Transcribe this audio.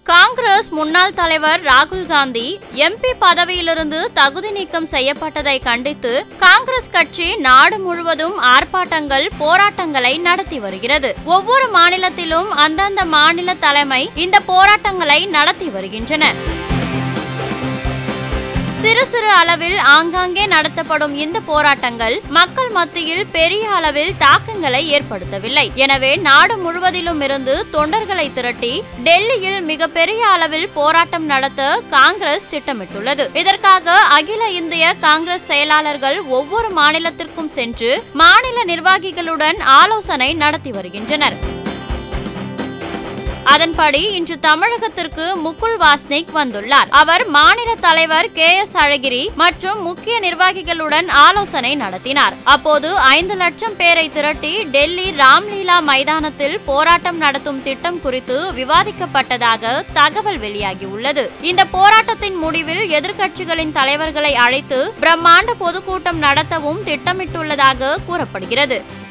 காங்கிரஸ் முன்னாள் தலைவர் ராகுல் காந்தி எம்பி பதவியிலிருந்து தகுதி நீக்கம் செய்யப்பட்டதை கண்டித்து காங்கிரஸ் கட்சி நாடு முழுவதும் ஆர்ப்பாட்டங்கள் போராட்டங்களை நடத்தி வருகிறது ஒவ்வொரு மாநிலத்திலும் அந்தந்த மாநில தலைமை இந்த போராட்டங்களை நடத்தி வருகின்றன சிறு சிறு அளவில் ஆங்காங்கே நடத்தப்படும் இந்த போராட்டங்கள் மக்கள் மத்தியில் பெரிய அளவில் தாக்கங்களை ஏற்படுத்தவில்லை எனவே நாடு முழுவதிலும் இருந்து தொண்டர்களை திரட்டி டெல்லியில் மிகப்பெரிய அளவில் போராட்டம் நடத்த காங்கிரஸ் திட்டமிட்டுள்ளது இதற்காக அகில இந்திய காங்கிரஸ் செயலாளர்கள் ஒவ்வொரு மாநிலத்திற்கும் சென்று மாநில நிர்வாகிகளுடன் ஆலோசனை நடத்தி வருகின்றனர் அதன்படி இன்று தமிழகத்திற்கு முகுல் வாஸ்னிக் வந்துள்ளார் அவர் மாநில தலைவர் கே எஸ் அழகிரி மற்றும் முக்கிய நிர்வாகிகளுடன் ஆலோசனை நடத்தினார் அப்போது ஐந்து லட்சம் பேரை திரட்டி டெல்லி ராம்லீலா மைதானத்தில் போராட்டம் நடத்தும் திட்டம் குறித்து விவாதிக்கப்பட்டதாக தகவல் வெளியாகியுள்ளது இந்த போராட்டத்தின் முடிவில் எதிர்க்கட்சிகளின் தலைவர்களை அழைத்து பிரம்மாண்ட பொதுக்கூட்டம் நடத்தவும் திட்டமிட்டுள்ளதாக கூறப்படுகிறது